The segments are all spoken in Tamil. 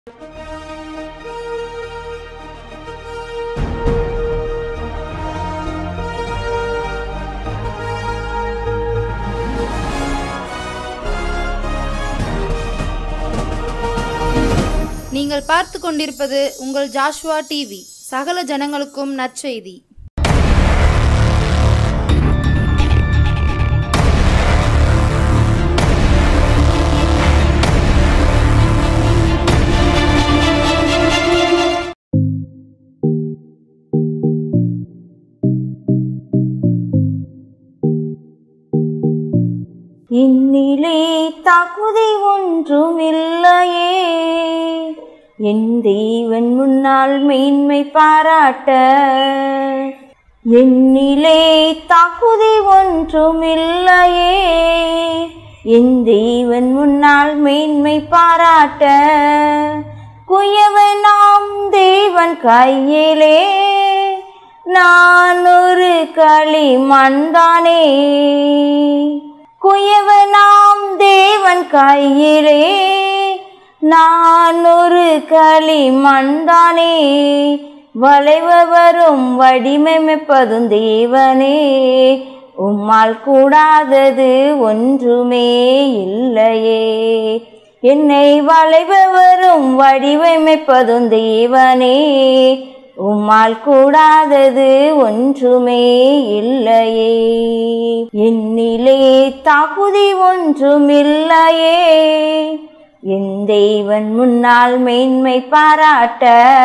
நீங்கள் பார்த்து கொண்டிருப்பது உங்கள் ஜாஷ்வா டிவி சகல ஜனங்களுக்கும் நற்செய்தி என்னிலே தகுதி ஒன்றும் இல்லையே என் தெய்வன் முன்னால் மேன்மை பாராட்ட என்னிலே தகுதி ஒன்றும் இல்லையே என் தெய்வன் முன்னால் மேன்மை பாராட்ட குயவன் நாம் தேவன் கையிலே நான் ஒரு களிமண்தானே குயவனாம் தேவன் கையிலே நான் ஒரு களிமண்தானே வளைவரும் வடிவமைப்பதும் தேவனே உம்மால் கூடாதது ஒன்றுமே இல்லையே என்னை வளைபவரும் வடிவமைப்பதும் தேவனே உம்மால் கூடாதது ஒன்றுமே இல்லையே என்னிலே தகுதி ஒன்றுமில்லையே என் தெய்வன் முன்னால் மேன்மை பாராட்ட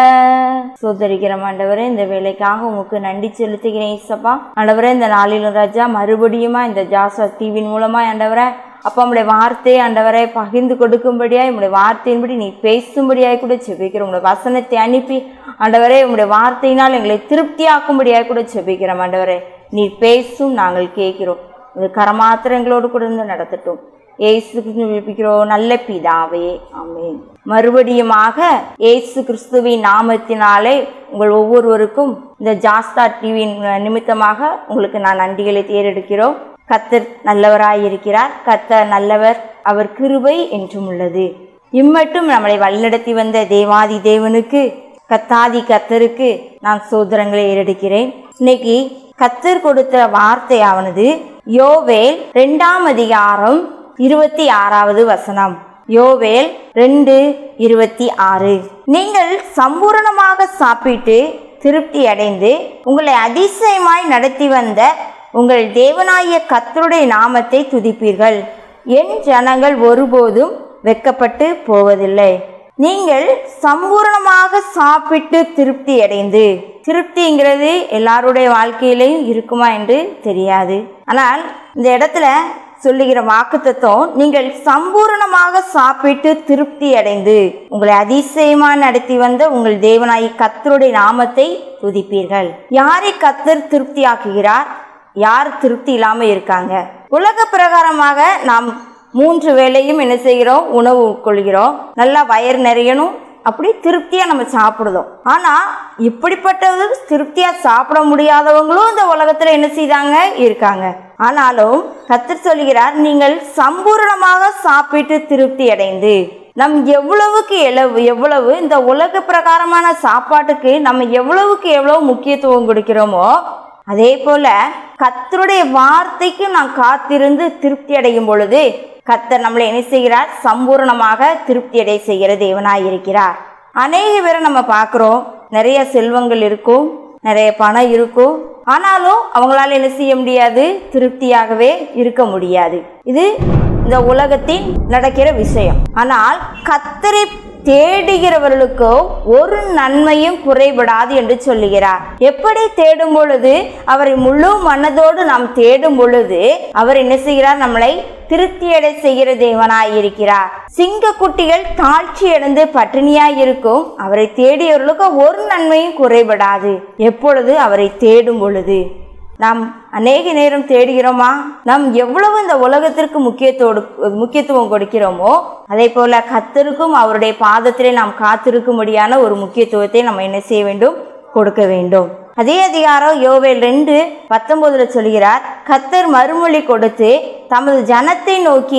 சோதரிக்கிற ஆண்டவரே இந்த வேலைக்காக உமக்கு நன்றி செலுத்துகிறேன் இசப்பா ஆண்டவரே இந்த நாளிலும் ராஜா மறுபடியுமா இந்த ஜாசா டிவியின் மூலமா ஆண்டவரே அப்பா உங்களுடைய வார்த்தையை ஆண்டவரை பகிர்ந்து கொடுக்கும்படியாய் உங்களுடைய வார்த்தையின்படி நீ பேசும்படியாய் கூட செபிக்கிறோம் உங்களுடைய வசனத்தை அனுப்பி ஆண்டவரே உங்களுடைய வார்த்தையினால் எங்களை திருப்தியாக்கும்படியாய் கூட செபிக்கிறோம் ஆண்டவரே நீ பேசும் நாங்கள் கேட்கிறோம் உங்களுடைய கரமாத்திரம் எங்களோடு கூட இருந்து நடத்தட்டும் ஏசு கிறிஸ்து விழிப்பிக்கிறோம் நல்ல பிதாவே ஆமென் மறுபடியுமாக ஏசு கிறிஸ்துவின் நாமத்தினாலே உங்கள் ஒவ்வொருவருக்கும் இந்த ஜாஸ்தா டிவியின் நிமித்தமாக உங்களுக்கு நான் நன்றிகளை தேரெடுக்கிறோம் கத்தர் நல்லவராயிருக்கிறார் கத்தர் நல்லவர் அவர் கிருபை என்றும் உள்ளது இம்மட்டும் நம்மளை வழிநடத்தி வந்த தேவாதி தேவனுக்கு கத்தாதி கத்தருக்கு நான் சோதரங்களை ஏறெடுக்கிறேன் இன்னைக்கு கத்தர் கொடுத்த வார்த்தையானது யோவேல் ரெண்டாம் அதிகாரம் இருபத்தி ஆறாவது வசனம் யோவேல் ரெண்டு இருபத்தி ஆறு நீங்கள் சம்பூரணமாக சாப்பிட்டு திருப்தி அடைந்து உங்களை அதிசயமாய் நடத்தி வந்த உங்கள் தேவனாய கத்தருடைய நாமத்தை துதிப்பீர்கள் என் ஜனங்கள் ஒருபோதும் வெக்கப்பட்டு போவதில்லை நீங்கள் சம்பூரணமாக சாப்பிட்டு திருப்தி அடைந்து திருப்திங்கிறது எல்லாருடைய வாழ்க்கையிலையும் இருக்குமா என்று தெரியாது ஆனால் இந்த இடத்துல சொல்லுகிற வாக்குத்தத்தம் நீங்கள் சம்பூரணமாக சாப்பிட்டு திருப்தி அடைந்து உங்களை அதிசயமா நடத்தி வந்த உங்கள் தேவனாய் கத்தருடைய நாமத்தை துதிப்பீர்கள் யாரை கத்தர் திருப்தி ஆக்குகிறார் யார் திருப்தி இல்லாமல் இருக்காங்க உலக பிரகாரமாக நாம் மூன்று வேளையும் என்ன செய்கிறோம் உணவு உட்கொள்கிறோம் நல்லா வயிறு நிறையணும் அப்படி திருப்தியாக நம்ம சாப்பிடுதோம் ஆனால் இப்படிப்பட்டது திருப்தியாக சாப்பிட முடியாதவங்களும் இந்த உலகத்தில் என்ன செய்தாங்க இருக்காங்க ஆனாலும் கத்தர் சொல்கிறார் நீங்கள் சம்பூரணமாக சாப்பிட்டு திருப்தி அடைந்து நம் எவ்வளவுக்கு எவ்வளவு எவ்வளவு இந்த உலக பிரகாரமான சாப்பாட்டுக்கு நம்ம எவ்வளவுக்கு எவ்வளவு முக்கியத்துவம் கொடுக்கிறோமோ அதே போல கத்தருடைய வார்த்தைக்கு நான் காத்திருந்து திருப்தி அடையும் பொழுது கத்தர் நம்மளை என்ன செய்கிறார் சம்பூர்ணமாக திருப்தி அடைய செய்கிற தேவனாய் இருக்கிறார் அநேக பேரை நம்ம பார்க்குறோம் நிறைய செல்வங்கள் இருக்கும் நிறைய பணம் இருக்கும் ஆனாலும் அவங்களால என்ன செய்ய முடியாது திருப்தியாகவே இருக்க முடியாது இது இந்த உலகத்தின் நடக்கிற விஷயம் ஆனால் கத்தரை தேடுகிறவர்களுக்கோ ஒரு நன்மையும் குறைபடாது என்று சொல்லுகிறார் எப்படி தேடும் பொழுது அவரை முழு மனதோடு நாம் தேடும் பொழுது அவர் என்ன செய்கிறார் நம்மளை திருப்தியடை செய்கிற தேவனாய் இருக்கிறார் சிங்க குட்டிகள் தாழ்ச்சி அடைந்து பட்டினியாய் இருக்கும் அவரை தேடியவர்களுக்கு ஒரு நன்மையும் குறைபடாது எப்பொழுது அவரை தேடும் பொழுது நாம் அநேக நேரம் தேடுகிறோமா நாம் எவ்வளவு இந்த உலகத்திற்கு முக்கியத்தோடு முக்கியத்துவம் கொடுக்கிறோமோ அதே போல கத்தருக்கும் அவருடைய பாதத்திலே நாம் காத்திருக்கும்படியான ஒரு முக்கியத்துவத்தை நம்ம என்ன செய்ய வேண்டும் கொடுக்க வேண்டும் அதே அதிகாரம் யோவேல் ரெண்டு பத்தொன்பதுல சொல்கிறார் கத்தர் மறுமொழி கொடுத்து தமது ஜனத்தை நோக்கி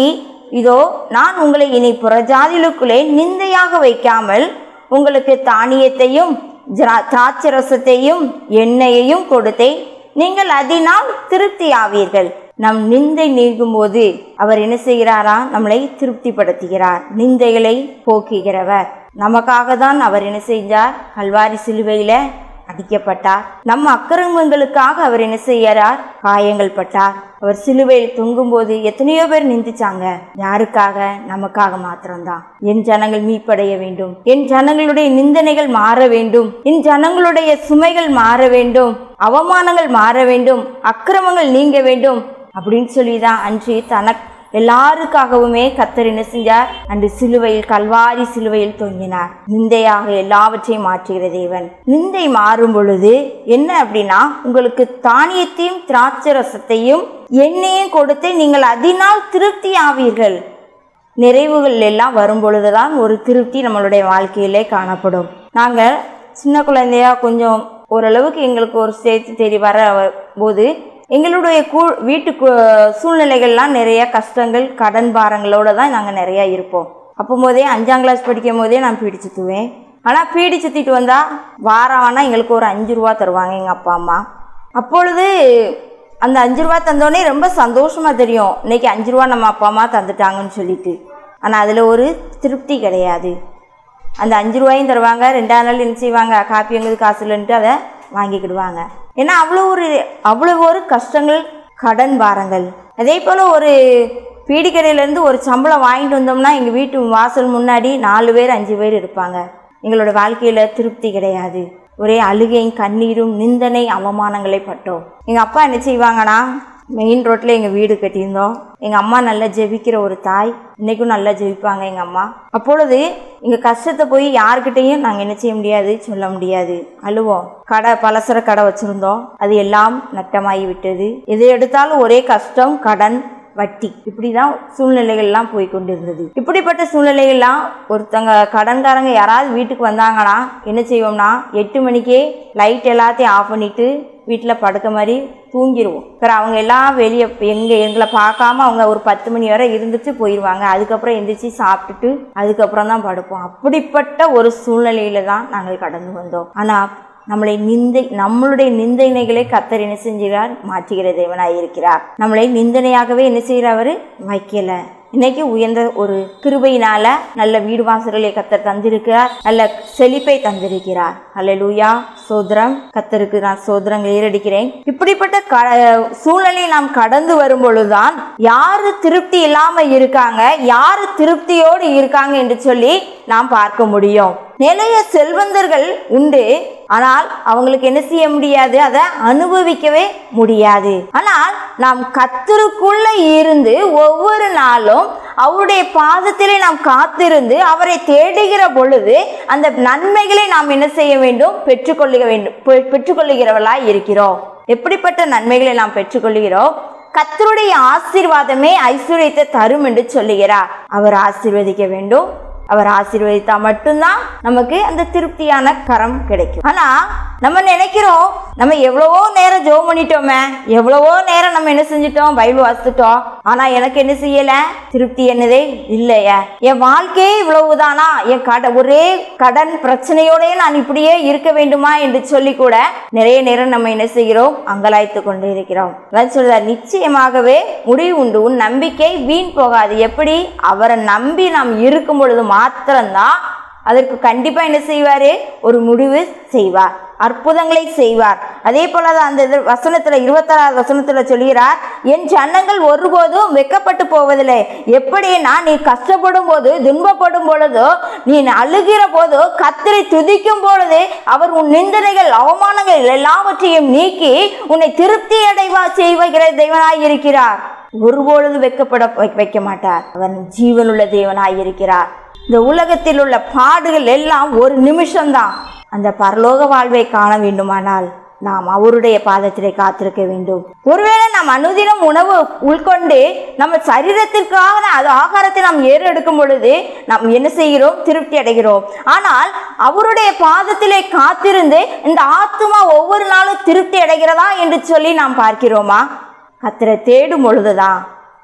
இதோ நான் உங்களை இனி புறஜாதிகளுக்குள்ளே நிந்தையாக வைக்காமல் உங்களுக்கு தானியத்தையும் திரா- திராட்சரசத்தையும் எண்ணெயையும் கொடுத்தேன் நீங்கள் அதனால் திருப்தி ஆவீர்கள் நம் நிந்தை நீங்கும்போது அவர் என்ன செய்கிறாரா நம்மளை திருப்திப்படுத்துகிறார் நிந்தைகளை போக்குகிறவர் நமக்காக தான் அவர் என்ன செஞ்சார் கல்வாரி சிலுவையில அடிக்கப்பட்டார் நம்ம அக்கிரமங்களுக்காக அவர் என்ன செய்யறார் காயங்கள் பட்டார் அவர் சிலுவையில் தொங்கும்போது எத்தனையோ பேர் நிந்திச்சாங்க யாருக்காக நமக்காக மாத்திரம்தான் என் ஜனங்கள் மீட்படைய வேண்டும் என் ஜனங்களுடைய நிந்தனைகள் மாற வேண்டும் என் ஜனங்களுடைய சுமைகள் மாற வேண்டும் அவமானங்கள் மாற வேண்டும் அக்கிரமங்கள் நீங்க வேண்டும் அப்படின்னு சொல்லி தான் அன்று தனக்கு எல்லாருக்காகவுமே கத்தர் என்ன செஞ்சார் அன்று சிலுவையில் கல்வாரி சிலுவையில் தொங்கினார் நிந்தையாக எல்லாவற்றையும் மாற்றுகிற தேவன் நிந்தை மாறும் பொழுது என்ன அப்படின்னா உங்களுக்கு தானியத்தையும் திராட்சை ரசத்தையும் எண்ணெயும் கொடுத்து நீங்கள் அதனால் திருப்தி ஆவீர்கள் நிறைவுகள் எல்லாம் வரும் பொழுதுதான் ஒரு திருப்தி நம்மளுடைய வாழ்க்கையிலே காணப்படும் நாங்கள் சின்ன குழந்தையா கொஞ்சம் ஓரளவுக்கு எங்களுக்கு ஒரு ஸ்டேஜ் தெரி வர போது எங்களுடைய கூ வீட்டு கு- சூழ்நிலைகள்லாம் நிறைய கஷ்டங்கள் கடன் பாரங்களோட தான் நாங்கள் நிறையா இருப்போம் அப்போ போதே அஞ்சாம் கிளாஸ் படிக்கும் போதே நான் பீடி சுற்றுவேன் ஆனால் பீடி சுற்றிட்டு வந்தால் வாரம் ஆனால் எங்களுக்கு ஒரு அஞ்சு ரூபா தருவாங்க எங்கள் அப்பா அம்மா அப்பொழுது அந்த அஞ்சு ரூபா தந்தோடனே ரொம்ப சந்தோஷமாக தெரியும் இன்னைக்கு அஞ்சு ரூபா நம்ம அப்பா அம்மா தந்துட்டாங்கன்னு சொல்லிட்டு ஆனால் அதில் ஒரு திருப்தி கிடையாது அந்த அஞ்சு ரூபாயும் தருவாங்க ரெண்டாவது நாள் என்ன செய்வாங்க காப்பி எங்களுக்கு காசு இல்லைன்ட்டு அதை வாங்கிக்கிடுவாங்க ஏன்னா அவ்வளோ ஒரு அவ்வளோ ஒரு கஷ்டங்கள் கடன் பாரங்கள் அதே போல் ஒரு பீடிக்கடையிலேருந்து ஒரு சம்பளம் வாங்கிட்டு வந்தோம்னா எங்கள் வீட்டு வாசல் முன்னாடி நாலு பேர் அஞ்சு பேர் இருப்பாங்க எங்களோட வாழ்க்கையில் திருப்தி கிடையாது ஒரே அழுகையும் கண்ணீரும் நிந்தனை அவமானங்களை பட்டோம் எங்கள் அப்பா என்ன செய்வாங்கன்னா மெயின் ரோட்டில் எங்கள் வீடு கட்டியிருந்தோம் எங்கள் அம்மா நல்லா ஜெபிக்கிற ஒரு தாய் இன்றைக்கும் நல்லா ஜெபிப்பாங்க எங்கள் அம்மா அப்பொழுது எங்கள் கஷ்டத்தை போய் யாருக்கிட்டேயும் நாங்கள் என்ன செய்ய முடியாது சொல்ல முடியாது அழுவோம் கடை பலசர கடை வச்சுருந்தோம் அது எல்லாம் நட்டமாகி விட்டது எது எடுத்தாலும் ஒரே கஷ்டம் கடன் வட்டி இப்படி தான் சூழ்நிலைகள்லாம் போய் கொண்டிருந்தது இப்படிப்பட்ட சூழ்நிலைகள்லாம் ஒருத்தங்க கடன்காரங்க யாராவது வீட்டுக்கு வந்தாங்கன்னா என்ன செய்வோம்னா எட்டு மணிக்கே லைட் எல்லாத்தையும் ஆஃப் பண்ணிட்டு வீட்டில் படுக்க மாதிரி தூங்கிடுவோம் அப்புறம் அவங்க எல்லாம் வெளியே எங்கே எங்களை பார்க்காம அவங்க ஒரு பத்து மணி வரை இருந்துட்டு போயிடுவாங்க அதுக்கப்புறம் எந்திரிச்சு சாப்பிட்டுட்டு அதுக்கப்புறம் தான் படுப்போம் அப்படிப்பட்ட ஒரு சூழ்நிலையில தான் நாங்கள் கடந்து வந்தோம் ஆனால் நம்மளை நிந்தை நம்மளுடைய நிந்தனைகளை கத்தர் என்ன செஞ்சுகிறார் மாற்றுகிற தேவனாய் இருக்கிறார் நம்மளை நிந்தனையாகவே என்ன செய்கிறார் அவரு வைக்கல இன்னைக்கு உயர்ந்த ஒரு கிருபையினால நல்ல வீடு வாசல்களை கத்தர் தந்திருக்கிறார் நல்ல செழிப்பை தந்திருக்கிறார் அல்லேலூயா சோதரம் கத்தருக்கு நான் சோதரங்கள் ஏறடிக்கிறேன் இப்படிப்பட்ட க சூழ்நிலையை நாம் கடந்து வரும் பொழுதுதான் யாரு திருப்தி இல்லாம இருக்காங்க யாரு திருப்தியோடு இருக்காங்க என்று சொல்லி நாம் பார்க்க முடியும் நிறைய செல்வந்தர்கள் உண்டு ஆனால் அவங்களுக்கு என்ன செய்ய முடியாது அதை அனுபவிக்கவே முடியாது ஆனால் நாம் கத்தருக்குள்ள இருந்து ஒவ்வொரு நாளும் அவருடைய பாதத்திலே நாம் காத்திருந்து அவரை தேடுகிற பொழுது அந்த நன்மைகளை நாம் என்ன செய்ய வேண்டும் பெற்றுக்கொள்ளுக வேண்டும் பெ- பெற்றுக்கொள்ளுகிறவர்களாய் இருக்கிறோம் எப்படிப்பட்ட நன்மைகளை நாம் பெற்றுக்கொள்கிறோம் கத்தருடைய ஆசீர்வாதமே ஐஸ்வர்யத்தை தரும் என்று சொல்லுகிறார் அவர் ஆசீர்வதிக்க வேண்டும் அவர் ஆசீர்வதித்தா மட்டும்தான் நமக்கு அந்த திருப்தியான கரம் கிடைக்கும் ஆனா நம்ம நினைக்கிறோம் நம்ம எவ்வளவோ நேரம் ஜோம் பண்ணிட்டோமே எவ்வளவோ நேரம் நம்ம என்ன செஞ்சிட்டோம் பைபிள் வாசித்துட்டோம் ஆனா எனக்கு என்ன செய்யல திருப்தி என்னதே இல்லையே என் வாழ்க்கையே இவ்வளவுதானா என் கட ஒரே கடன் பிரச்சனையோடயே நான் இப்படியே இருக்க வேண்டுமா என்று சொல்லி கூட நிறைய நேரம் நம்ம என்ன செய்கிறோம் அங்கலாய்த்து கொண்டு இருக்கிறோம் அதான் சொல்றார் நிச்சயமாகவே முடிவு உண்டு உன் நம்பிக்கை வீண் போகாது எப்படி அவரை நம்பி நாம் இருக்கும் பொழுது மாத்திரம்தான் அதற்கு கண்டிப்பா என்ன செய்வாரு ஒரு முடிவு செய்வார் அற்புதங்களை செய்வார் அதே போல தான் அந்த இது வசனத்துல இருபத்தாறாவது வசனத்துல சொல்கிறார் என் ஜனங்கள் ஒருபோதும் வெக்கப்பட்டு போவதில்லை எப்படின்னா நீ கஷ்டப்படும் போது துன்பப்படும் பொழுதோ நீ அழுகிற போதோ கத்தரை துதிக்கும் பொழுது அவர் உன் நிந்தனைகள் அவமானங்கள் எல்லாவற்றையும் நீக்கி உன்னை திருப்தி அடைவா செய்வகிற தேவனாய் இருக்கிறார் ஒருபொழுது வெக்கப்பட வை- வைக்க மாட்டார் அவன் ஜீவனுள்ள தேவனாய் இருக்கிறார் இந்த உலகத்தில் உள்ள பாடுகள் எல்லாம் ஒரு நிமிஷம்தான் அந்த பரலோக வாழ்வை காண வேண்டுமானால் நாம் அவருடைய பாதத்திலே காத்திருக்க வேண்டும் ஒருவேளை நாம் அனுதினம் உணவு உள்கொண்டு நம்ம சரீரத்திற்காக அது ஆகாரத்தை நாம் ஏறெடுக்கும் பொழுது நாம் என்ன செய்கிறோம் திருப்தி அடைகிறோம் ஆனால் அவருடைய பாதத்திலே காத்திருந்து இந்த ஆத்துமா ஒவ்வொரு நாளும் திருப்தி அடைகிறதா என்று சொல்லி நாம் பார்க்கிறோமா கத்தரை தேடும் பொழுதுதான்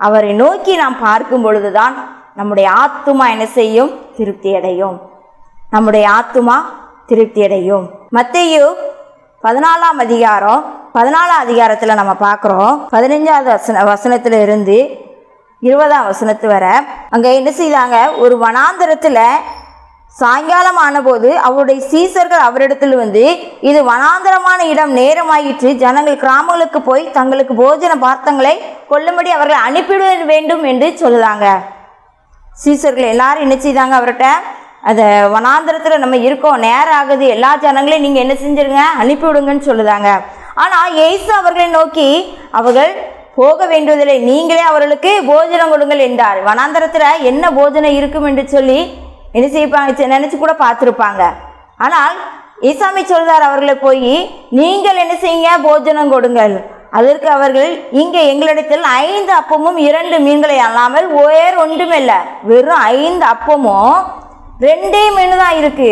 அவரை நோக்கி நாம் பார்க்கும் பொழுதுதான் நம்முடைய ஆத்துமா என்ன செய்யும் திருப்தி அடையும் நம்முடைய ஆத்துமா திருப்தி அடையும் மத்தேயு பதினாலாம் அதிகாரம் பதினாலாம் அதிகாரத்தில் நம்ம பார்க்குறோம் பதினஞ்சாவது வசன வசனத்தில் இருந்து இருபதாம் வசனத்து வர அங்கே என்ன செய்தாங்க ஒரு வனாந்தரத்தில் சாயங்காலம் ஆனபோது அவருடைய சீசர்கள் அவரிடத்தில் வந்து இது வனாந்தரமான இடம் நேரமாயிற்று ஜனங்கள் கிராமங்களுக்கு போய் தங்களுக்கு போஜன பார்த்தங்களை கொள்ளும்படி அவர்களை அனுப்பிவிட வேண்டும் என்று சொல்லுதாங்க சீசர்கள் எல்லாரும் என்ன செய்தாங்க அவர்கிட்ட அதை வனாந்திரத்தில் நம்ம இருக்கோம் நேரம் ஆகுது எல்லா ஜனங்களையும் நீங்கள் என்ன செஞ்சிருங்க அனுப்பிவிடுங்கன்னு சொல்லுதாங்க ஆனால் இயேசு அவர்களை நோக்கி அவர்கள் போக வேண்டியதில்லை நீங்களே அவர்களுக்கு போஜனம் கொடுங்கள் என்றார் வனாந்தரத்தில் என்ன போஜனம் இருக்கும் என்று சொல்லி என்ன செய்ப்பாங்க நினச்சி கூட பார்த்துருப்பாங்க ஆனால் ஈசாமி சொல்றார் அவர்களை போய் நீங்கள் என்ன செய்யுங்க போஜனம் கொடுங்கள் அதற்கு அவர்கள் இங்கே எங்களிடத்தில் ஐந்து அப்பமும் இரண்டு மீன்களை அல்லாமல் வேறு ஒன்றுமில்லை வெறும் ஐந்து அப்பமும் ரெண்டே மீன் தான் இருக்கு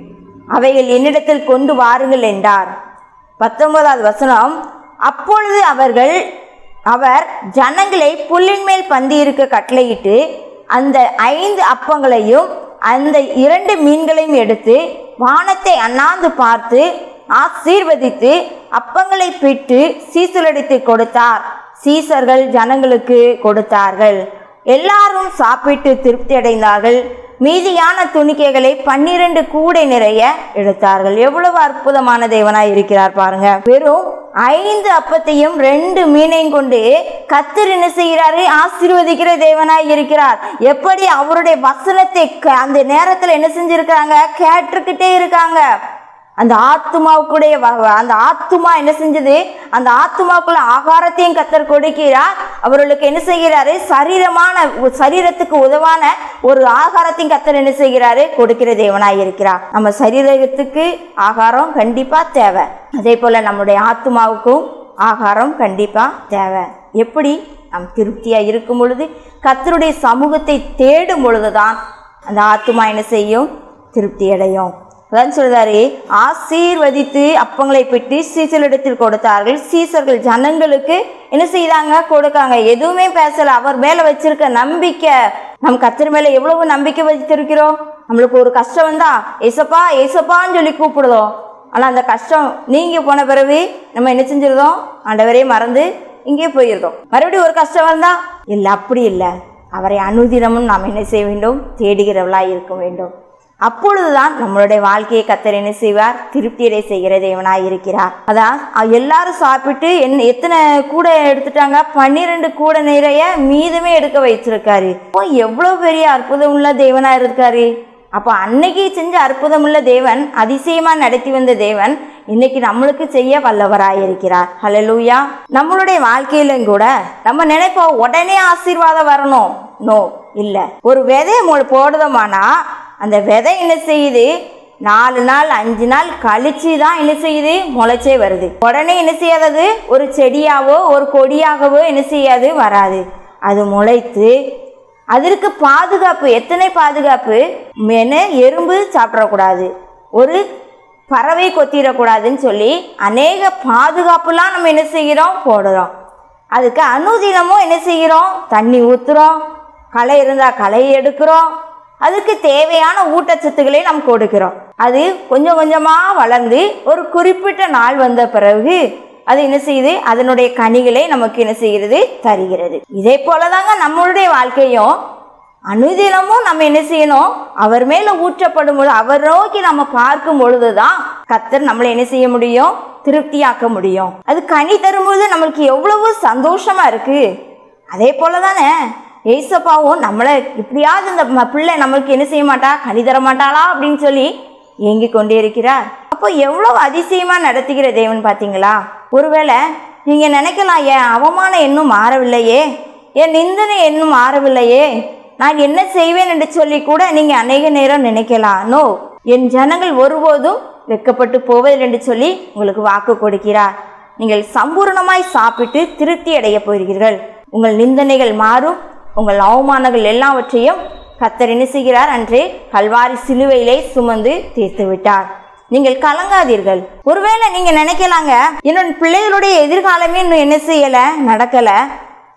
அவைகள் என்னிடத்தில் கொண்டு வாருங்கள் என்றார் பத்தொன்பதாவது வசனம் அப்பொழுது அவர்கள் அவர் ஜனங்களை புல்லின் மேல் பந்தி இருக்க கட்டளையிட்டு அந்த ஐந்து அப்பங்களையும் அந்த இரண்டு மீன்களையும் எடுத்து வானத்தை அண்ணாந்து பார்த்து ஆசீர்வதித்து அப்பங்களை பிட்டு சீசலடித்து கொடுத்தார் சீசர்கள் ஜனங்களுக்கு கொடுத்தார்கள் எல்லாரும் சாப்பிட்டு திருப்தி அடைந்தார்கள் மீதியான துணிக்கைகளை பன்னிரண்டு கூடை நிறைய எடுத்தார்கள் எவ்வளவு அற்புதமான தேவனாய் இருக்கிறார் பாருங்க வெறும் ஐந்து அப்பத்தையும் ரெண்டு மீனையும் கொண்டு கத்தர் என்ன செய்கிறாரு ஆசீர்வதிக்கிற தேவனாய் இருக்கிறார் எப்படி அவருடைய வசனத்தை க- அந்த நேரத்தில் என்ன செஞ்சிருக்காங்க கேட்டுக்கிட்டே இருக்காங்க அந்த ஆத்துமாவுக்குடைய வ- வ- அந்த ஆத்துமா என்ன செஞ்சது அந்த ஆத்துமாவுக்குள்ள ஆகாரத்தையும் கத்தர் கொடுக்கிறார் அவர்களுக்கு என்ன செய்கிறாரு சரீரமான உ- சரீரத்துக்கு உதவான ஒரு ஆகாரத்தையும் கத்தர் என்ன செய்கிறாரு கொடுக்கிற தேவனாய் இருக்கிறார் நம்ம சரீரத்துக்கு ஆகாரம் கண்டிப்பா தேவை அதே போல நம்முடைய ஆத்துமாவுக்கும் ஆகாரம் கண்டிப்பா தேவை எப்படி நம் திருப்தியா இருக்கும் பொழுது கத்தருடைய சமூகத்தை தேடும் பொழுதுதான் அந்த ஆத்துமா என்ன செய்யும் திருப்தி அடையும் அதான் சொல்றாரு ஆசீர்வதித்து அப்பங்களை பெற்று சீசரிடத்தில் கொடுத்தார்கள் சீசர்கள் ஜனங்களுக்கு என்ன செய்தாங்க கொடுக்காங்க எதுவுமே பேசல அவர் மேல வச்சிருக்க நம்பிக்கை நம் கத்தர் மேல எவ்வளவு நம்பிக்கை வச்சிருக்கிறோம் நம்மளுக்கு ஒரு கஷ்டம் வந்தா ஏசப்பா ஏசப்பான்னு சொல்லி கூப்பிடுதோம் ஆனால் அந்த கஷ்டம் நீங்கி போன பிறகு நம்ம என்ன செஞ்சிருந்தோம் ஆண்டவரே மறந்து இங்கே போயிருந்தோம் மறுபடியும் ஒரு கஷ்டம் வந்தா இல்லை அப்படி இல்லை அவரை அனுதினமும் நாம் என்ன செய்ய வேண்டும் தேடுகிறவளாய் இருக்க வேண்டும் அப்பொழுதுதான் நம்மளுடைய வாழ்க்கையை கத்தர் என்ன செய்வார் திருப்தியடை செய்கிற தேவனாய் இருக்கிறார் அதான் அ- எல்லாரும் சாப்பிட்டு என் எத்தனை கூடை எடுத்துட்டாங்க பன்னிரெண்டு கூடை நிறைய மீதமே எடுக்க வச்சிருக்காரு அப்போ எவ்வளவு பெரிய அற்புதம் உள்ள தேவனா இருக்காரு அப்போ அன்னைக்கு செஞ்ச அற்புதமுள்ள தேவன் அதிசயமா நடத்தி வந்த தேவன் இன்னைக்கு நம்மளுக்கு செய்ய வல்லவராய் இருக்கிறார் ஹalleluya நம்மளுடைய வாழ்க்கையிலும் கூட நம்ம நினைப்போம் உடனே ஆசீர்வாதம் வரணும் நோ இல்லை ஒரு விதையை மொ- போடுதோமானா அந்த விதை என்ன செய்யுது நாலு நாள் அஞ்சு நாள் கழிச்சு தான் என்ன செய்யுது முளைச்சே வருது உடனே என்ன செய்யாதது ஒரு செடியாவோ ஒரு கொடியாகவோ என்ன செய்யாது வராது அது முளைத்து அதற்கு பாதுகாப்பு எத்தனை பாதுகாப்பு மென எறும்பு சாப்பிடக்கூடாது ஒரு பறவை கொத்திடக்கூடாதுன்னு சொல்லி அநேக பாதுகாப்புலாம் நம்ம என்ன செய்கிறோம் போடுறோம் அதுக்கு அனுதினமும் என்ன செய்கிறோம் தண்ணி ஊற்றுறோம் களை இருந்தால் களையை எடுக்கிறோம் அதுக்கு தேவையான ஊட்டச்சத்துக்களை நாம் கொடுக்கிறோம் அது கொஞ்சம் கொஞ்சமாக வளர்ந்து ஒரு குறிப்பிட்ட நாள் வந்த பிறகு அது என்ன செய்யுது அதனுடைய கனிகளை நமக்கு என்ன செய்கிறது தருகிறது இதே போலதாங்க நம்மளுடைய வாழ்க்கையும் அனுதினமும் நம்ம என்ன செய்யணும் அவர் மேல ஊற்றப்படும் பொழுது அவர் நோக்கி நம்ம பார்க்கும் பொழுதுதான் கத்தர் நம்மளை என்ன செய்ய முடியும் திருப்தியாக்க முடியும் அது கனி தரும்பொழுது நம்மளுக்கு எவ்வளவு சந்தோஷமா இருக்கு அதே போல தானே ஏசப்பாவும் நம்மளை இப்படியாவது இந்த ம- பிள்ளை நம்மளுக்கு என்ன செய்ய மாட்டா கனி தர மாட்டாளா அப்படின்னு சொல்லி ஏங்கி கொண்டே இருக்கிறார் அப்போ எவ்வளவு அதிசயமா நடத்துகிற தேவன் பார்த்தீங்களா ஒருவேளை நீங்க நினைக்கலாம் என் அவமானம் இன்னும் மாறவில்லையே என் நிந்தனை இன்னும் மாறவில்லையே நான் என்ன செய்வேன் என்று சொல்லி கூட நீங்க அநேக நேரம் நினைக்கலாம் நோ என் ஜனங்கள் ஒருபோதும் வெட்கப்பட்டு போவதில்லை என்று சொல்லி உங்களுக்கு வாக்கு கொடுக்கிறார் நீங்கள் சம்பூர்ணமாய் சாப்பிட்டு திருப்தி அடைய போகிறீர்கள் உங்கள் நிந்தனைகள் மாறும் உங்கள் அவமானங்கள் எல்லாவற்றையும் கத்தர் என்ன செய்கிறார் அன்றே கல்வாரி சிலுவையிலே சுமந்து தீர்த்து விட்டார் நீங்கள் கலங்காதீர்கள் ஒருவேளை நீங்க நினைக்கலாங்க என்னோட பிள்ளைகளுடைய எதிர்காலமே இன்னும் என்ன செய்யல நடக்கல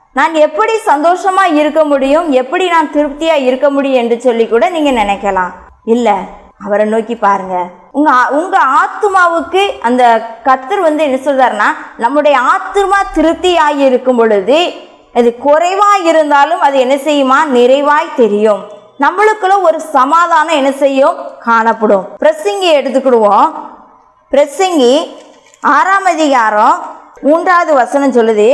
நான் எப்படி சந்தோஷமா இருக்க முடியும் எப்படி நான் திருப்தியா இருக்க முடியும் என்று சொல்லி கூட நீங்க நினைக்கலாம் இல்ல அவரை நோக்கி பாருங்க உங்க ஆ- உங்க ஆத்மாவுக்கு அந்த கத்தர் வந்து என்ன சொல்றாருன்னா நம்முடைய ஆத்மா திருப்தியாகி இருக்கும் பொழுது அது குறைவா இருந்தாலும் அது என்ன செய்யுமா நிறைவாய் தெரியும் நம்மளுக்குள்ள ஒரு சமாதானம் என்ன செய்யும் காணப்படும் பிரசங்கி எடுத்துக்கிடுவோம் பிரசங்கி ஆறாம் அதிகாரம் மூன்றாவது வசனம் சொல்லுது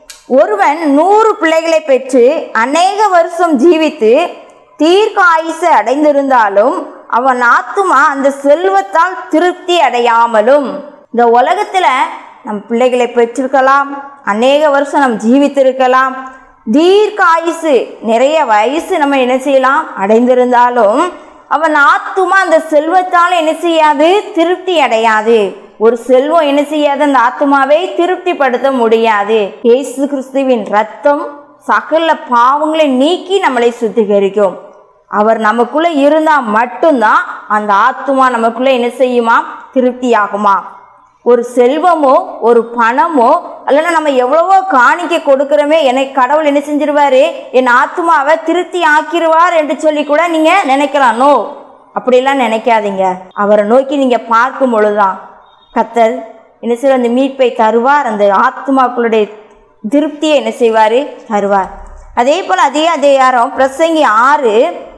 ஒருவன் நூறு பிள்ளைகளை பெற்று அநேக வருஷம் ஜீவித்து தீர்க்க ஆயுசு அடைந்திருந்தாலும் அவன் ஆத்துமா அந்த செல்வத்தால் திருப்தி அடையாமலும் இந்த உலகத்துல நம் பிள்ளைகளை பெற்றிருக்கலாம் அநேக வருஷம் நம் ஜீவித்திருக்கலாம் தீர்க்க ஆயுசு நிறைய வயசு நம்ம என்ன செய்யலாம் அடைந்திருந்தாலும் அவன் ஆத்துமா அந்த செல்வத்தால் என்ன செய்யாது திருப்தி அடையாது ஒரு செல்வம் என்ன செய்யாது அந்த ஆத்துமாவை திருப்திப்படுத்த முடியாது இயேசு கிறிஸ்துவின் ரத்தம் சகல பாவங்களை நீக்கி நம்மளை சுத்திகரிக்கும் அவர் நமக்குள்ள இருந்தா மட்டும்தான் அந்த ஆத்துமா நமக்குள்ள என்ன செய்யுமா திருப்தியாகுமா ஒரு செல்வமோ ஒரு பணமோ அல்லனா நம்ம எவ்வளவோ காணிக்க கொடுக்கிறோமே எனக்கு கடவுள் என்ன செஞ்சிருவாரு என் ஆத்மாவை திருப்தி ஆக்கிருவார் என்று சொல்லி கூட நீங்க நினைக்கலாம் நோ அப்படியெல்லாம் நினைக்காதீங்க அவரை நோக்கி நீங்க பார்க்கும் பொழுதுதான் கத்தர் என்ன செய்வார் அந்த மீட்பை தருவார் அந்த ஆத்மாக்களுடைய திருப்தியை என்ன செய்வார் தருவார் அதே போல் அதே அதிகாரம் பிரசங்கி ஆறு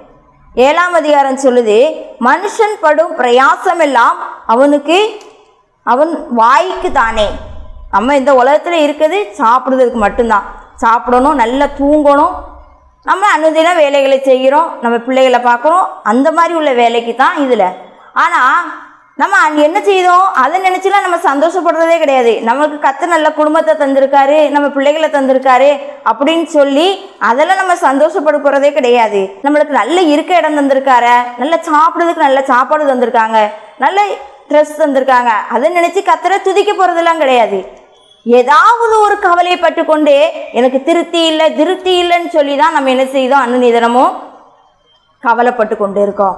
ஏழாம் அதிகாரம் சொல்லுது மனுஷன் படும் பிரயாசமெல்லாம் அவனுக்கு அவன் வாய்க்கு தானே நம்ம இந்த உலகத்தில் இருக்கிறது சாப்பிடுறதுக்கு மட்டும்தான் சாப்பிடணும் நல்லா தூங்கணும் நம்ம அனுதின வேலைகளை செய்கிறோம் நம்ம பிள்ளைகளை பார்க்குறோம் அந்த மாதிரி உள்ள வேலைக்கு தான் இதில் ஆனால் நம்ம அங்க என்ன செய்தோம் அதை நினச்சிலாம் நம்ம சந்தோஷப்படுறதே கிடையாது நமக்கு கத்த நல்ல குடும்பத்தை தந்திருக்காரு நம்ம பிள்ளைகளை தந்திருக்காரு அப்படின்னு சொல்லி அதெல்லாம் நம்ம சந்தோஷப்பட போகிறதே கிடையாது நம்மளுக்கு நல்ல இருக்க இடம் தந்திருக்காரு நல்ல சாப்பிட்றதுக்கு நல்ல சாப்பாடு தந்திருக்காங்க நல்ல ட்ரெஸ் தந்திருக்காங்க அதை நினச்சி கத்தரை துதிக்க போகிறதெல்லாம் கிடையாது ஏதாவது ஒரு கவலைப்பட்டு கொண்டே எனக்கு திருப்தி இல்லை திருப்தி இல்லைன்னு சொல்லி தான் நம்ம என்ன செய்தோம் அனுநிதனமும் கவலைப்பட்டு கொண்டு இருக்கோம்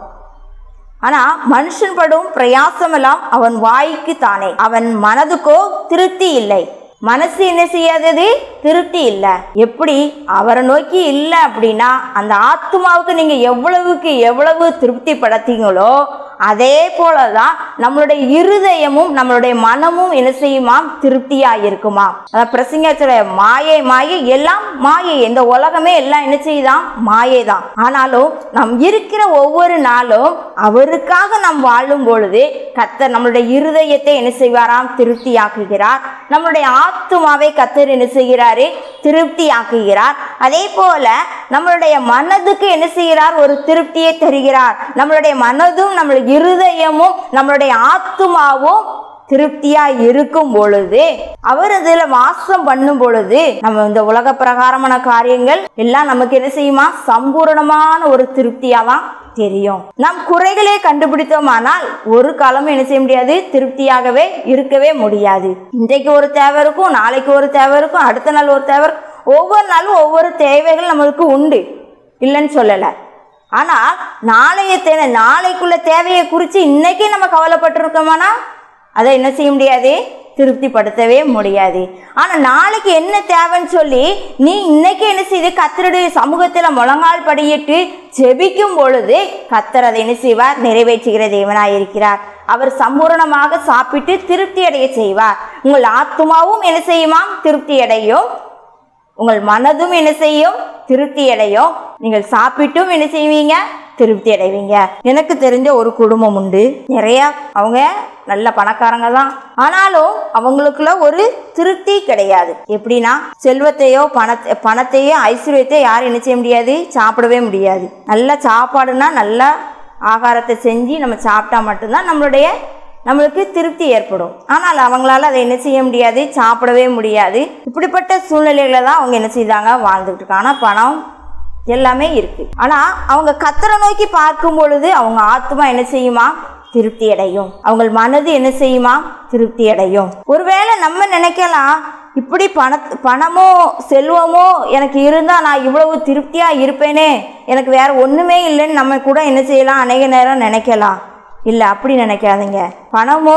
ஆனா மனுஷன் படும் பிரயாசமெல்லாம் அவன் வாய்க்கு தானே அவன் மனதுக்கோ திருப்தி இல்லை மனசு என்ன செய்யாதது திருப்தி இல்லை எப்படி அவரை நோக்கி இல்லை அப்படின்னா அந்த ஆத்மாவுக்கு நீங்க எவ்வளவுக்கு எவ்வளவு திருப்தி படுத்தீங்களோ அதே போலதான் நம்மளுடைய இருதயமும் நம்மளுடைய மனமும் என்ன செய்யுமாம் திருப்தியா இருக்குமா அதான் பிரசங்கத்துல மாயை மாயை எல்லாம் மாயை இந்த உலகமே எல்லாம் என்ன செய்யுதாம் மாயை தான் ஆனாலும் நாம் இருக்கிற ஒவ்வொரு நாளும் அவருக்காக நாம் வாழும் பொழுது கத்தர் நம்மளுடைய இருதயத்தை என்ன செய்வாராம் திருப்தியாக்குகிறார் நம்மளுடைய ஆத்துமாவை கத்தர் என்ன செய்கிறாரு திருப்தியாக்குகிறார் அதே போல நம்மளுடைய மனதுக்கு என்ன செய்கிறார் ஒரு திருப்தியை தருகிறார் நம்மளுடைய மனதும் நம்மளுடைய இருதயமும் நம்மளுடைய ஆத்துமாவும் திருப்தியா இருக்கும் பொழுது அவர் அதுல வாசம் பண்ணும் பொழுது நம்ம இந்த உலக பிரகாரமான காரியங்கள் எல்லாம் நமக்கு என்ன செய்யுமா சம்பூரணமான ஒரு திருப்தியா தான் தெரியும் நாம் குறைகளே கண்டுபிடித்தோமானால் ஒரு காலமும் என்ன செய்ய முடியாது திருப்தியாகவே இருக்கவே முடியாது இன்றைக்கு ஒரு தேவை இருக்கும் நாளைக்கு ஒரு தேவை இருக்கும் அடுத்த நாள் ஒரு தேவை இருக்கும் ஒவ்வொரு நாளும் ஒவ்வொரு தேவைகள் நம்மளுக்கு உண்டு இல்லைன்னு சொல்லலை ஆனால் நாளைய தே நாளைக்குள்ள தேவையை குறித்து இன்னைக்கே நம்ம கவலைப்பட்டிருக்கோமானா அதை என்ன செய்ய முடியாது திருப்திப்படுத்தவே முடியாது ஆனால் நாளைக்கு என்ன தேவைன்னு சொல்லி நீ இன்னைக்கு என்ன செய்து கத்தருடைய சமூகத்தில் முழங்கால் படியிட்டு ஜெபிக்கும் பொழுது கத்தர் அதை என்ன செய்வார் நிறைவேற்றுகிற தேவனாய் இருக்கிறார் அவர் சம்பூரணமாக சாப்பிட்டு திருப்தி அடைய செய்வார் உங்கள் ஆத்மாவும் என்ன செய்யுமாம் திருப்தி அடையும் உங்கள் மனதும் என்ன செய்யும் திருப்தி அடையும் நீங்கள் சாப்பிட்டும் என்ன செய்வீங்க திருப்தி அடைவீங்க எனக்கு தெரிஞ்ச ஒரு குடும்பம் உண்டு நிறைய அவங்க நல்ல பணக்காரங்க தான் ஆனாலும் அவங்களுக்குள்ள ஒரு திருப்தி கிடையாது எப்படின்னா செல்வத்தையோ பணத்தை பணத்தையோ ஐஸ்வர்யத்தையோ யாரும் என்ன செய்ய முடியாது சாப்பிடவே முடியாது நல்ல சாப்பாடுனா நல்ல ஆகாரத்தை செஞ்சு நம்ம சாப்பிட்டா மட்டும்தான் நம்மளுடைய நம்மளுக்கு திருப்தி ஏற்படும் ஆனால் அவங்களால அதை என்ன செய்ய முடியாது சாப்பிடவே முடியாது இப்படிப்பட்ட சூழ்நிலையில தான் அவங்க என்ன செய்தாங்க வாழ்ந்துட்டு இருக்காங்க ஆனால் பணம் எல்லாமே இருக்கு ஆனால் அவங்க கத்தரை நோக்கி பார்க்கும் பொழுது அவங்க ஆத்மா என்ன செய்யுமா திருப்தி அடையும் அவங்க மனது என்ன செய்யுமா திருப்தி அடையும் ஒருவேளை நம்ம நினைக்கலாம் இப்படி பண பணமோ செல்வமோ எனக்கு இருந்தால் நான் இவ்வளவு திருப்தியாக இருப்பேனே எனக்கு வேற ஒன்றுமே இல்லைன்னு நம்ம கூட என்ன செய்யலாம் அநேக நேரம் நினைக்கலாம் இல்லை அப்படி நினைக்காதீங்க பணமோ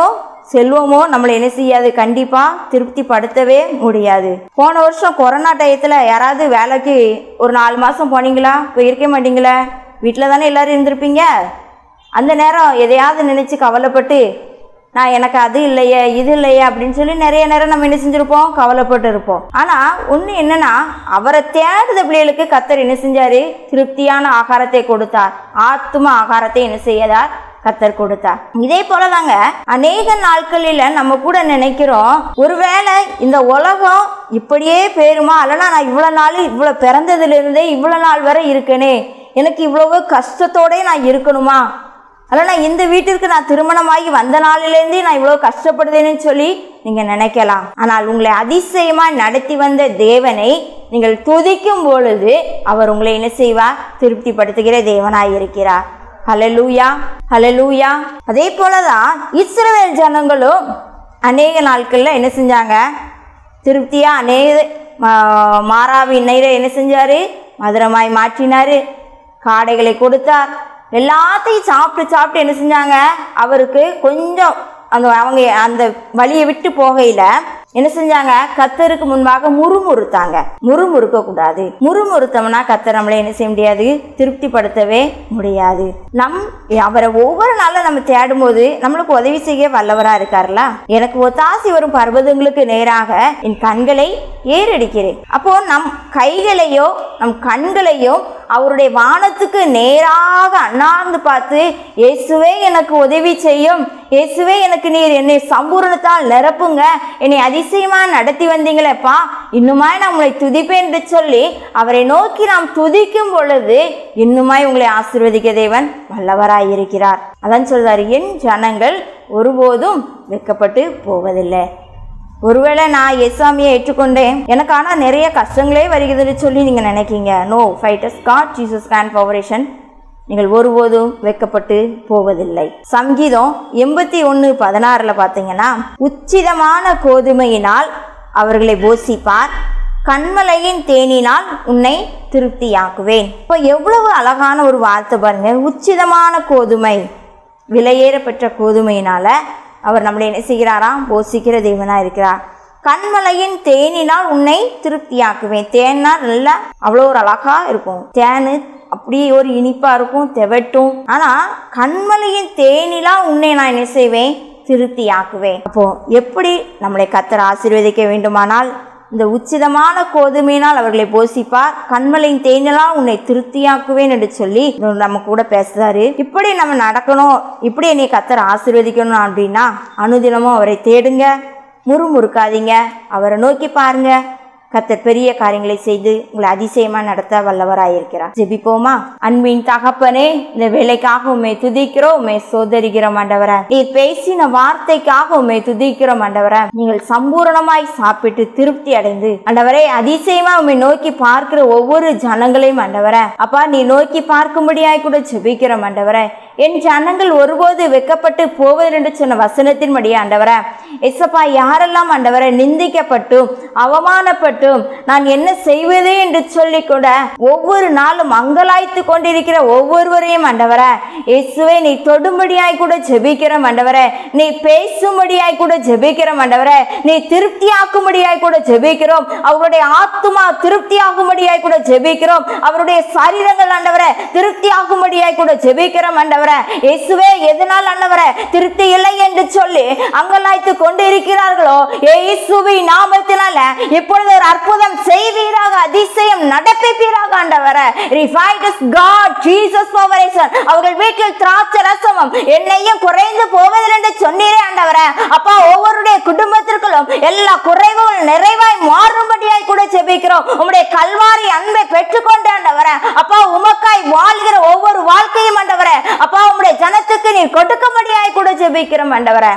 செல்வமோ நம்மளை என்ன செய்யாது கண்டிப்பாக திருப்திப்படுத்தவே முடியாது போன வருஷம் கொரோனா டயத்தில் யாராவது வேலைக்கு ஒரு நாலு மாதம் போனீங்களா இப்போ இருக்க மாட்டீங்களா வீட்டில் தானே எல்லாரும் இருந்திருப்பீங்க அந்த நேரம் எதையாவது நினச்சி கவலைப்பட்டு நான் எனக்கு அது இல்லையே இது இல்லையே அப்படின்னு சொல்லி நிறைய நேரம் நம்ம என்ன செஞ்சுருப்போம் கவலைப்பட்டு இருப்போம் ஆனால் ஒன்று என்னன்னா அவரை தேடுத பிள்ளைகளுக்கு கத்தர் என்ன செஞ்சாரு திருப்தியான ஆகாரத்தை கொடுத்தார் ஆத்தும ஆகாரத்தை என்ன செய்யதார் கத்தர் கொடுத்தார் இதே போலதாங்க அநேக நாட்களில் நம்ம கூட நினைக்கிறோம் ஒருவேளை இந்த உலகம் இப்படியே பேருமா இல்லைன்னா நான் இவ்வளோ நாள் இவ்வளோ பிறந்ததுலேருந்தே இவ்வளோ நாள் வரை இருக்கேனே எனக்கு இவ்வளவு கஷ்டத்தோடே நான் இருக்கணுமா அதனால் நான் இந்த வீட்டிற்கு நான் திருமணமாகி வந்த நாளிலேருந்தே நான் இவ்வளோ கஷ்டப்படுதேன்னு சொல்லி நீங்கள் நினைக்கலாம் ஆனால் உங்களை அதிசயமாக நடத்தி வந்த தேவனை நீங்கள் துதிக்கும் பொழுது அவர் உங்களை என்ன செய்வார் திருப்திப்படுத்துகிற தேவனாய் இருக்கிறார் ஹலலூயா ஹலலூயா அதே போல தான் இஸ்ரவேல் ஜனங்களும் அநேக நாட்களில் என்ன செஞ்சாங்க திருப்தியாக அநேக மா- மாறாவின் நெய்ரை என்ன செஞ்சார் மதுரமாய் மாற்றினார் காடைகளை கொடுத்தார் எல்லாத்தையும் சாப்பிட்டு சாப்பிட்டு என்ன செஞ்சாங்க அவருக்கு கொஞ்சம் அந்த அவங்க அந்த வழியை விட்டு போகையில் என்ன செஞ்சாங்க கத்தருக்கு முன்பாக முறுமுறுத்தாங்க முறுமுறுக்க கூடாது முறுமுறுத்தோம்னா கத்தர் நம்மளை என்ன செய்ய முடியாது திருப்திப்படுத்தவே முடியாது நம் அவரை ஒவ்வொரு நாளும் நம்ம தேடும்போது நம்மளுக்கு உதவி செய்ய வல்லவராக இருக்கார்ல எனக்கு ஒத்தாசி வரும் பர்வதங்களுக்கு நேராக என் கண்களை ஏறடிக்கிறேன் அப்போ நம் கைகளையோ நம் கண்களையும் அவருடைய வானத்துக்கு நேராக அண்ணாந்து பார்த்து இயேசுவே எனக்கு உதவி செய்யும் இயேசுவே எனக்கு நீர் என்னை சம்பூரணத்தால் நிரப்புங்க என்னை அதிசயமா நடத்தி வந்தீங்களேப்பா இன்னுமாய் நான் உங்களை துதிப்பேன் என்று சொல்லி அவரை நோக்கி நாம் துதிக்கும் பொழுது இன்னுமாய் உங்களை ஆசீர்வதிக்க தேவன் வல்லவராய் இருக்கிறார் அதான் சொல்றாரு என் ஜனங்கள் ஒருபோதும் வெட்கப்பட்டு போவதில்லை ஒருவேளை நான் எஸ்ஆமியை ஏற்றுக்கொண்டேன் எனக்கு ஆனால் நிறைய கஷ்டங்களே வருகிறதுன்னு சொல்லி நீங்கள் நினைக்கீங்க நோ ஃபைட்டஸ் காட் ஜீசஸ் கேன் பவரேஷன் நீங்கள் ஒருபோதும் வெட்கப்பட்டு போவதில்லை சங்கீதம் எண்பத்தி ஒன்று பதினாறில் பார்த்தீங்கன்னா உச்சிதமான கோதுமையினால் அவர்களை போஷிப்பார் கண்மலையின் தேனினால் உன்னை திருப்தியாக்குவேன் இப்போ எவ்வளவு அழகான ஒரு வார்த்தை பாருங்க உச்சிதமான கோதுமை விலையேற பெற்ற கோதுமையினால அவர் நம்மளை என்ன செய்கிறாராம் போஷிக்கிற தேவனா இருக்கிறார் கண்மலையின் தேனினால் உன்னை திருப்தியாக்குவேன் தேன்னா நல்லா அவ்வளோ ஒரு அழகா இருக்கும் தேனு அப்படியே ஒரு இனிப்பா இருக்கும் தெவட்டும் ஆனா கண்மலையின் தேனிலாம் உன்னை நான் என்ன செய்வேன் திருப்தியாக்குவேன் அப்போ எப்படி நம்மளை கத்தர் ஆசீர்வதிக்க வேண்டுமானால் இந்த உச்சிதமான கோதுமையினால் அவர்களை போஷிப்பார் கண்மலையின் தேனினால் உன்னை திருப்தியாக்குவேன் என்று சொல்லி நம்ம கூட பேசுறாரு இப்படி நம்ம நடக்கணும் இப்படி என்னை கத்தர் ஆசீர்வதிக்கணும் அப்படின்னா அனுதினமும் அவரை தேடுங்க முறுமுறுக்காதீங்க அவரை நோக்கி பாருங்க கத்தர் பெரிய காரியங்களை செய்து உங்களை அதிசயமா நடத்த வல்லவராயிருக்கிறார் ஜெபிப்போமா அன்பின் தகப்பனே இந்த வேலைக்காக உண்மை துதிக்கிறோம் உண்மை சோதரிக்கிறோம் ஆண்டவரே நீர் பேசின வார்த்தைக்காக உண்மை துதிக்கிறோம் ஆண்டவரே நீங்கள் சம்பூரணமாய் சாப்பிட்டு திருப்தி அடைந்து ஆண்டவரே அதிசயமா உண்மை நோக்கி பார்க்கிற ஒவ்வொரு ஜனங்களையும் ஆண்டவரே அப்பா நீ நோக்கி பார்க்கும்படியாய் கூட ஜெபிக்கிறோம் ஆண்டவரே என் ஜனங்கள் ஒருபோது வெக்கப்பட்டு போவது என்று சொன்ன வசனத்தின்படி ஆண்டவரே எசப்பா யாரெல்லாம் ஆண்டவரை நிந்திக்கப்பட்டும் அவமானப்பட்டும் நான் என்ன செய்வது என்று சொல்லி கூட ஒவ்வொரு நாளும் அங்கலாய்த்து கொண்டிருக்கிற ஒவ்வொருவரையும் ஆண்டவரே இயேசுவை நீ தொடும்படியாய் கூட ஜெபிக்கிறோம் ஆண்டவரே நீ பேசும்படியாய் கூட ஜெபிக்கிறோம் ஆண்டவரே நீ திருப்தியாக்கும்படியாய் கூட ஜெபிக்கிறோம் அவருடைய ஆத்துமா திருப்தியாகும்படியாய் கூட ஜெபிக்கிறோம் அவருடைய சரீரங்கள் ஆண்டவரே திருப்தியாகும்படியாய் கூட ஜெபிக்கிறோம் ஆண்டவரே இயேசுவே எதனால் ஆண்டவரே திருப்தி இல்லை என்று சொல்லி அங்கலாய்த்து கொண்டு இருக்கிறார்களோ இயேசுவின் நாமத்தினால இப்பொழுது ஒரு அற்புதம் செய்வீராக அதிசயம் நடப்பிப்பீராக ஆண்டவரே ரிஃபைண்டஸ் காட் ஜீசஸ் பவரேசன் அவர்கள் வீட்டில் திராட்சை ரசமும் எண்ணெயும் குறைந்து போவதில்லை என்று சொன்னீரே ஆண்டவரே அப்பா ஒவ்வொருடைய குடும்பத்திற்குள்ளும் எல்லா குறைவுகள் நிறைவாய் மாறும்படியாய் கூட ஜெபிக்கிறோம் உம்முடைய கல்வாரி அன்பை பெற்றுக்கொண்டு ஆண்டவரே அப்பா உமக்காய் வாழ்கிற ஒவ்வொரு வாழ்க்கையும் ஆண்டவரே அப்பா உம்முடைய ஜனத்துக்கு நீர் கொடுக்கும்படியாய் கூட ஜெபிக்கிறோம் ஆண்டவரே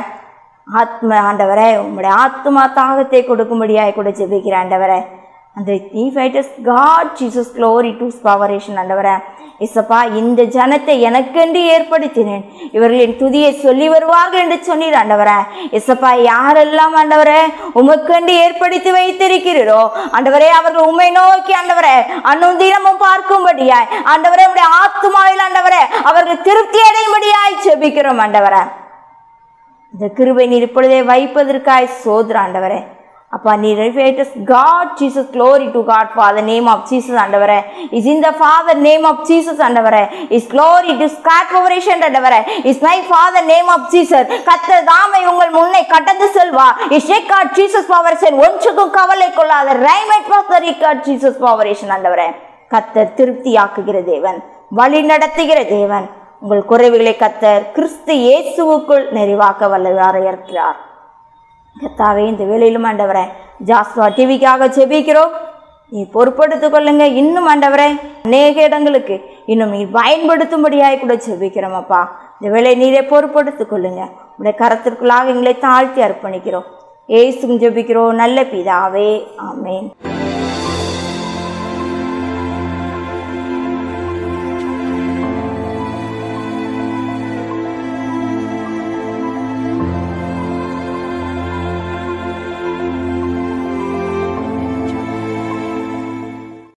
ஆத்ம ஆண்டவரே உம்முடைய ஆத்மா தாகத்தை கொடுக்கும்படியாய் கூட ஜெபிக்கிற ஆண்டவரே அந்த நீ ஃபைட்டஸ் காட் ஜீசஸ் க்ளோரி டு பவரேஷன் ஆண்டவரே இசப்பா இந்த ஜனத்தை எனக்கென்று ஏற்படுத்தினேன் இவர்கள் என் துதியை சொல்லி வருவார்கள் என்று சொன்னீர் ஆண்டவரே இசப்பா யாரெல்லாம் ஆண்டவரே உமக்கென்று ஏற்படுத்தி வைத்திருக்கிறீரோ ஆண்டவரே அவர்கள் உண்மை நோக்கி ஆண்டவரே அனுதினமும் பார்க்கும்படியாய் ஆண்டவரே உடைய ஆத்துமாவில் ஆண்டவரே அவர்கள் திருப்தி அடையும்படியாய் ஜெபிக்கிறோம் ஆண்டவரே இந்த கிருபை நீர் இப்பொழுதே வைப்பதற்காய் சோதர ஆண்டவரே அப்பா நீர் God Jesus glory to God father name of Jesus ஆண்டவரே is in the father name of Jesus ஆண்டவரே இஸ் க்ளோரி டு ஸ்காட் ஓவரேஷன் ஆண்டவரே is my father name of Jesus கத்த தாமை உங்கள் முன்னே கடந்து செல்வா இஸ் காட் ஜீசஸ் பவரேஷன் ஒன்றுக்கும் கவலை கொள்ளாத ரைமேட் ஃபாதர் காட் ஜீசஸ் பவரேஷன் ஆண்டவரே கத்தர் திருப்தியாக்குகிற தேவன் வழி நடத்துகிற தேவன் உங்கள் குறைவுகளை கத்தர் கிறிஸ்து இயேசுவுக்குள் நிறைவாக்க வல்லவராக இருக்கிறார் கத்தாவே இந்த வேலையிலும் ஆண்டவரே ஜாஸ்வா டிவிக்காக செபிக்கிறோம் நீ பொறுப்படுத்திக் கொள்ளுங்க இன்னும் ஆண்டவரே அநேக இடங்களுக்கு இன்னும் நீ பயன்படுத்தும்படியாய் கூட செபிக்கிறோம் அப்பா இந்த வேலையை நீரே பொறுப்படுத்திக் கொள்ளுங்க உடைய கரத்திற்குள்ளாக எங்களை தாழ்த்தி அர்ப்பணிக்கிறோம் ஏசும் ஜெபிக்கிறோம் நல்ல பிதாவே ஆமேன்